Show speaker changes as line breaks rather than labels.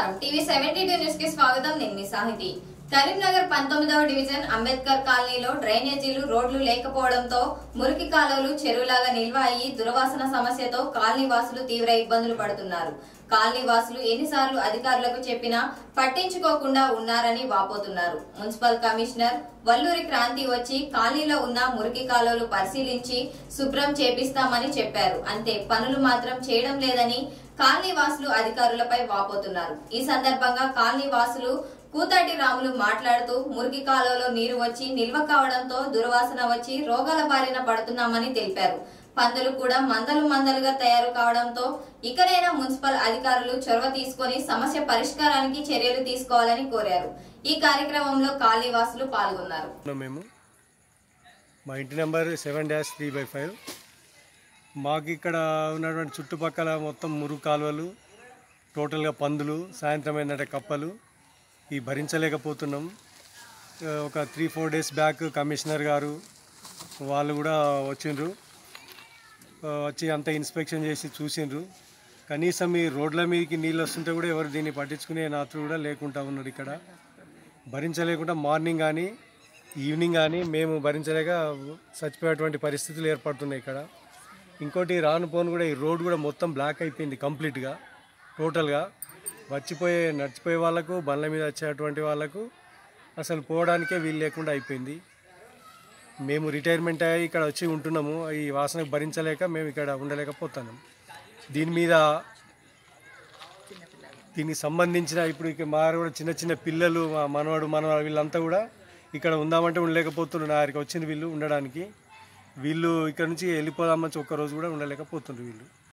నమస్కారం TV seventy two news కి స్వాగతం నేను మీ సాహితి కరీంనగర్ పంతొమ్మిదవ డివిజన్ అంబేద్కర్ కాలనీలో డ్రైనేజీలు రోడ్లు లేకపోవడంతో మురికి కాలువలు చెరువులాగా నిల్వ అయ్యి దురవాసన సమస్యతో కాలనీ వాసులు తీవ్ర ఇబ్బందులు పడుతున్నారు కాలనీ వాసులు ఎన్నిసార్లు అధికారులకు చెప్పినా పట్టించుకోకుండా ఉన్నారని వాపోతున్నారు మున్సిపల్ కమిషనర్ వల్లూరి క్రాంతి వచ్చి కాలనీలో ఉన్న మురికి కాలువలు పరిశీలించి శుభ్రం చేపిస్తామని చెప్పారు అంతే పనులు మాత్రం చేయడం లేదని కాలనీ వాసులు అధికారులపై వాపోతున్నారు ఈ సందర్భంగా కాలనీ వాసులు కూతాటి రాములు మాట్లాడుతూ మురికి కాలువలో నీరు వచ్చి నిల్వ కావడంతో దుర్వాసన వచ్చి రోగాల బారిన పడుతున్నామని తెలిపారు పందులు కూడా మందలు మందలుగా తయారు కావడంతో ఇకనైనా మున్సిపల్ అధికారులు చొరవ తీసుకొని సమస్య పరిష్కారానికి చర్యలు తీసుకోవాలని కోరారు ఈ కార్యక్రమంలో కాలనీ వాసులు పాల్గొన్నారు
ఉన్నాం మేము మా ఇంటి number seven dash three by five మాకు ఇక్కడ ఉన్నటువంటి చుట్టుపక్కల మొత్తం మురుగు కాలువలు టోటల్గా పందులు సాయంత్రం ఏంటంటే కప్పలు ఈ భరించలేకపోతున్నాం ఆ, ఒక three four days back commissioner గారు వాళ్ళు కూడా వచ్చిండ్రు ఆ, వచ్చి అంత ఇన్స్పెక్షన్ చేసి చూసిండ్రు కనీసం ఈ రోడ్ల మీదకి నీళ్ళు వస్తుంటే కూడా ఎవరు దీన్ని పట్టించుకునే నాతుడు కూడా లేకుండా ఉన్నారు ఇక్కడ భరించలేకుండా మార్నింగ్ కానీ ఈవినింగ్ కానీ మేము భరించలేక చచ్చిపోయేటువంటి పరిస్థితులు ఏర్పడుతున్నాయి ఇక్కడ ఇంకోటి రాను పోను కూడా ఈ రోడ్ కూడా మొత్తం బ్లాక్ అయిపోయింది కంప్లీట్గా టోటల్గా వచ్చిపోయే నడిచిపోయే వాళ్ళకు బండ్ల మీద వచ్చేటువంటి వాళ్ళకు అసలు పోవడానికే వీలు లేకుండా అయిపోయింది మేము రిటైర్మెంట్ అయ్యి ఇక్కడ వచ్చి ఉంటున్నాము ఈ వాసనకు భరించలేక మేము ఇక్కడ ఉండలేకపోతున్నాం దీని మీద దీనికి సంబంధించిన ఇప్పుడు ఇక మా కూడా చిన్న చిన్న పిల్లలు మా మనవాడు మనవాడు వీళ్ళంతా కూడా ఇక్కడ ఉందామంటే ఉండలేకపోతున్నారు ఆరికి వచ్చింది వీళ్ళు ఉండడానికి వీళ్ళు ఇక్కడ నుంచి వెళ్ళిపోదామని ఒక్క రోజు కూడా ఉండలేకపోతున్నారు వీళ్ళు